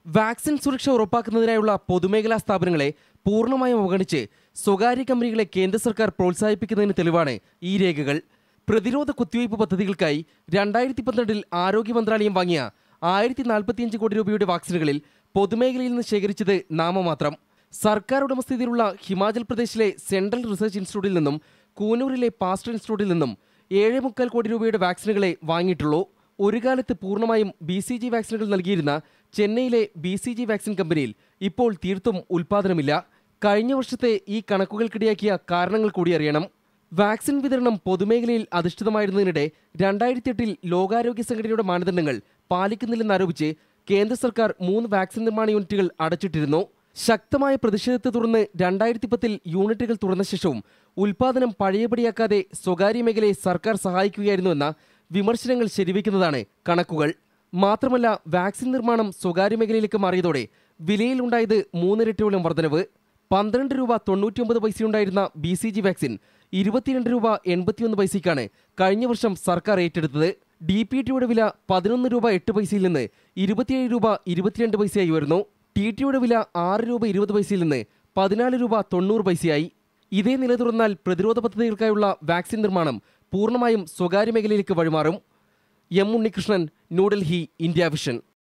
vaccine സുരക്ഷ ഉറപ്പാക്കുന്നതിനായുള്ള പൊതുമേഖലാ സ്ഥാപനങ്ങളെ പൂർണ്ണമായും അവഗണിച്ച് സ്വകാര്യ കമ്പനികളെ കേന്ദ്ര സർക്കാർ പ്രോത്സാഹിപ്പിക്കുന്നതിന് തെളിവാണ് ഈ രേഖകൾ പ്രതിരോധ കുത്തിവയ്പ് പദ്ധതികൾക്കായി രണ്ടായിരത്തി പന്ത്രണ്ടിൽ ആരോഗ്യ മന്ത്രാലയം വാങ്ങിയ ആയിരത്തി നാൽപ്പത്തിയഞ്ച് കോടി രൂപയുടെ വാക്സിനുകളിൽ പൊതുമേഖലയിൽ നിന്ന് ശേഖരിച്ചത് നാമമാത്രം സർക്കാർ ഉടമസ്ഥതയിലുള്ള ഹിമാചൽ പ്രദേശിലെ സെൻട്രൽ റിസർച്ച് ഇൻസ്റ്റിറ്റ്യൂട്ടിൽ നിന്നും കൂനൂരിലെ പാസ്റ്റർ ഇൻസ്റ്റിറ്റ്യൂട്ടിൽ നിന്നും ഏഴ് മുക്കാൽ കോടി രൂപയുടെ വാക്സിനുകളെ വാങ്ങിയിട്ടുള്ളൂ ഒരു കാലത്ത് പൂർണ്ണമായും ബി സി ജി വാക്സിനുകൾ നൽകിയിരുന്ന ചെന്നൈയിലെ ബി സി ജി വാക്സിൻ കമ്പനിയിൽ ഇപ്പോൾ തീർത്തും ഉൽപാദനമില്ല കഴിഞ്ഞ വർഷത്തെ ഈ കണക്കുകൾക്കിടയാക്കിയ കാരണങ്ങൾ കൂടി അറിയണം വാക്സിൻ വിതരണം പൊതുമേഖലയിൽ അധിഷ്ഠിതമായിരുന്നതിനിടെ രണ്ടായിരത്തി എട്ടിൽ ലോകാരോഗ്യ സംഘടനയുടെ മാനദണ്ഡങ്ങൾ പാലിക്കുന്നില്ലെന്നാരോപിച്ച് കേന്ദ്ര സർക്കാർ മൂന്ന് വാക്സിൻ നിർമ്മാണ യൂണിറ്റുകൾ അടച്ചിട്ടിരുന്നു ശക്തമായ പ്രതിഷേധത്തെ തുടർന്ന് രണ്ടായിരത്തി പത്തിൽ യൂണിറ്റുകൾ തുറന്ന ശേഷവും ഉൽപാദനം പഴയപടിയാക്കാതെ സ്വകാര്യ മേഖലയെ സർക്കാർ സഹായിക്കുകയായിരുന്നുവെന്ന വിമർശനങ്ങൾ ശരിവയ്ക്കുന്നതാണ് കണക്കുകൾ മാത്രമല്ല വാക്സിൻ നിർമ്മാണം സ്വകാര്യ മേഖലയിലേക്ക് മാറിയതോടെ വിലയിലുണ്ടായത് മൂന്നിരട്ടിയോളം വർധനവ് പന്ത്രണ്ട് രൂപ തൊണ്ണൂറ്റിയൊമ്പത് പൈസയുണ്ടായിരുന്ന ബി സി ജി വാക്സിൻ ഇരുപത്തിരണ്ട് രൂപ എൺപത്തിയൊന്ന് പൈസയ്ക്കാണ് കഴിഞ്ഞ വർഷം സർക്കാർ ഏറ്റെടുത്തത് ഡി പി ടിയുടെ വില പതിനൊന്ന് രൂപ എട്ട് പൈസയിൽ നിന്ന് ഇരുപത്തിയേഴ് രൂപ ഇരുപത്തിരണ്ട് പൈസയായി ഉയർന്നു ടി ടിയുടെ വില ആറ് രൂപ ഇരുപത് പൈസയിൽ നിന്ന് പതിനാല് രൂപ തൊണ്ണൂറ് പൈസയായി ഇതേ നില തുറന്നാൽ പ്രതിരോധ പദ്ധതികൾക്കായുള്ള വാക്സിൻ നിർമ്മാണം പൂർണ്ണമായും സ്വകാര്യ മേഖലയിലേക്ക് വഴിമാറും M Unnikrishnan New Delhi India vision